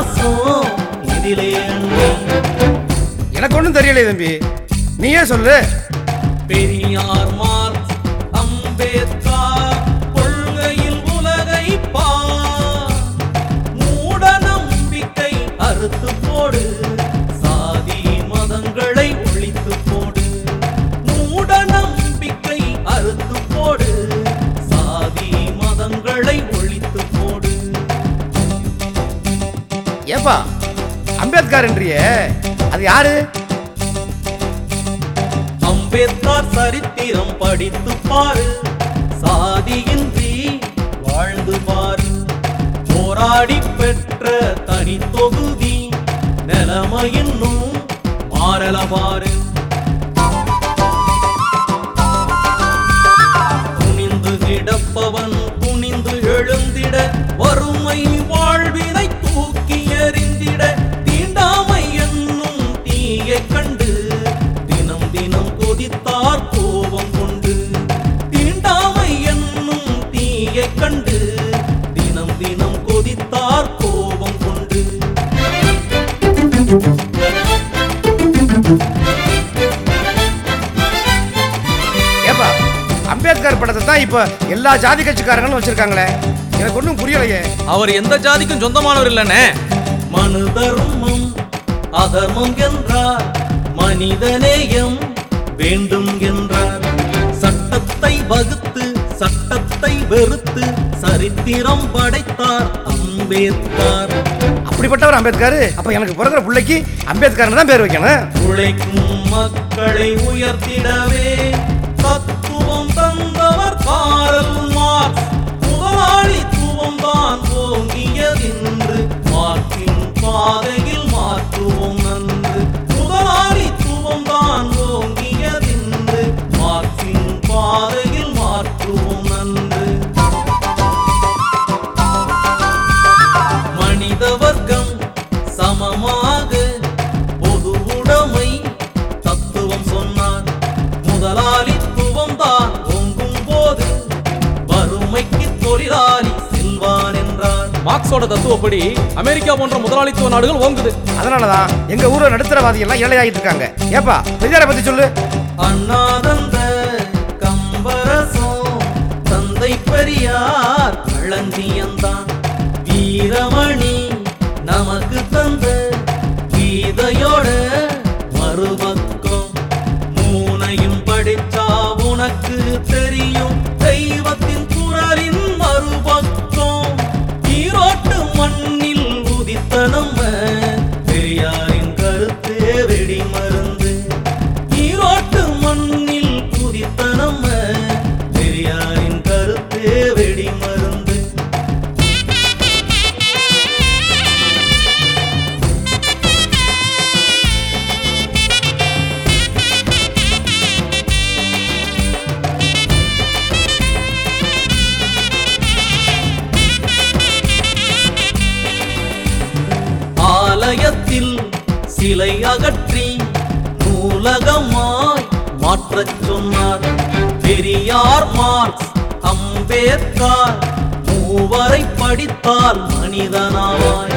ரசம் இதிலே அண்ணி எனக்கு ஒன்றும் தெரியலையே தம்பி நீயே சொல்லு பெரியார் மார்க்ஸ் அம்பேத்கர் கொள்கையில் உலகை பார் மூட நம்பிக்கை அறுத்து போடு சாதி மதங்களை ஒழித்து போடு மூட நம்பிக்கை அறுத்து போடு சாதி மதங்களை ஒழித்து போடு ஏப்பா அம்பேத்கர் என்றியே அது யாரு அம்பேத்கர் சரித்திரம் படித்து பாரு சாதியின்றி வாழ்ந்து பாரு போராடி பெற்ற தனி தொகுதி நிலைமை இன்னும் மாறல பாரு துணிந்து கிடப்பவன் துணிந்து எழுந்திட வறுமை வாழ்வினை தூக்கி எறிந்திட தீண்டாமை என்னும் தீயை கண்டு தினம் தினம் கொதித்தார் கோபம் கொண்டு தீண்டாமை என்னும் தீயை கண்டு தினம் தினம் கொதித்தார் கோபம் கொண்டு ஏப்பா அம்பேத்கர் படத்தை தான் இப்போ எல்லா ஜாதி கட்சிக்காரங்களும் வச்சிருக்காங்களே எனக்கு ஒன்றும் புரியலையே அவர் எந்த ஜாதிக்கும் சொந்தமானவர் இல்லைண்ணே மனு தர்மம் அதர்மம் என்றார் மனிதநேயம் வேண்டும் என்றார் சட்டத்தை வகுத்து சட்டத்தை வெறுத்து சரித்திரம் படைத்தார் அம்பேத்கர் அப்படிப்பட்டவர் அம்பேத்கர் அப்போ எனக்கு பிறகுற பிள்ளைக்கு அம்பேத்கர்னு தான் பேர் வைக்கணும் உழைக்கும் மக்களை உயர்த்திடவே தத்துவம் தந்தவர் காரல் மார்க்ஸ் முதலாளித்துவம் தான் ஓங்கியதென்று மார்க்கின் பாதையில் மாற்றுவோம் நன்று முதலாளித்துவம் தான் ஓங்கியதென்று மார்க்கின் பாதையில் மாற்றுவோம் நன்று மனித வர்க்கம் சமமாக பொது உடைமை தத்துவம் சொன்னார் முதலாளித்துவம் தான் ஓங்கும் போது வறுமைக்கு தொழிலாளி செல்வான் என்றார் மார்க்ஸோட தத்துவப்படி அமெரிக்கா போன்ற முதலாளித்துவ நாடுகள் ஓங்குது அதனால தான் எங்கள் ஊரில் நடுத்தரவாதி எல்லாம் ஏழையாகிட்டு இருக்காங்க ஏப்பா பெரியாரை பற்றி சொல்லு அண்ணாதந்த கம்பரசம் தந்தை பெரியார் களஞ்சியந்தான் வீரமணி நமக்கு தந்த கீதையோட மறுபக்கம் மூனையும் படிச்சா உனக்கு தெரியும் தெய்வத்தின் குரலின் மறுபக்கம் ஈரோட்டு மண்ணில் உதித்த நம்ம பெரியாரின் கருத்து வெடி மருந்து ஈரோட்டு மண்ணில் குதித்த நம்ம பெரியாரின் கருத்து வெடி மருந்து ஆலயத்தில் சிலை அகற்றி நூலகமாய் மாற்றச் சொன்னார் பெரியார் மார்க்ஸ் அம்பேத்கர் மூவரை படித்தால் மனிதனாவாய்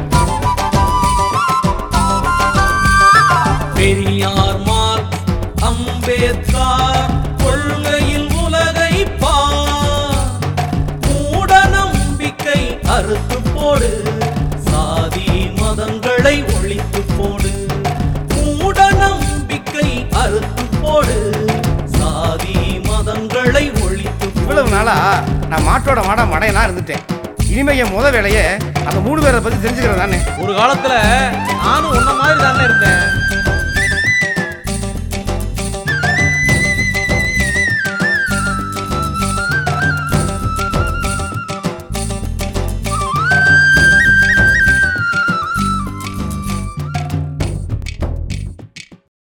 பெரியார் மார்க்ஸ் அம்பேத்கர் கொள்கையில் உலகை பார் மூட நம்பிக்கை அறுத்து போடு சாதி மதங்களை ஒழித்து போடு மூட நம்பிக்கை அறுத்து போடு சாதி மதங்களை ஒழித்து போடு இவ்வளவு நாளா நான் மாட்டோட மாடா மடையனா இருந்துட்டேன் இனிமே என் முத வேலையை அந்த மூணு பேரை பற்றி தெரிஞ்சுக்கிறது தானே ஒரு காலத்துல நானும் உன்ன மாதிரி தானே இருந்தேன்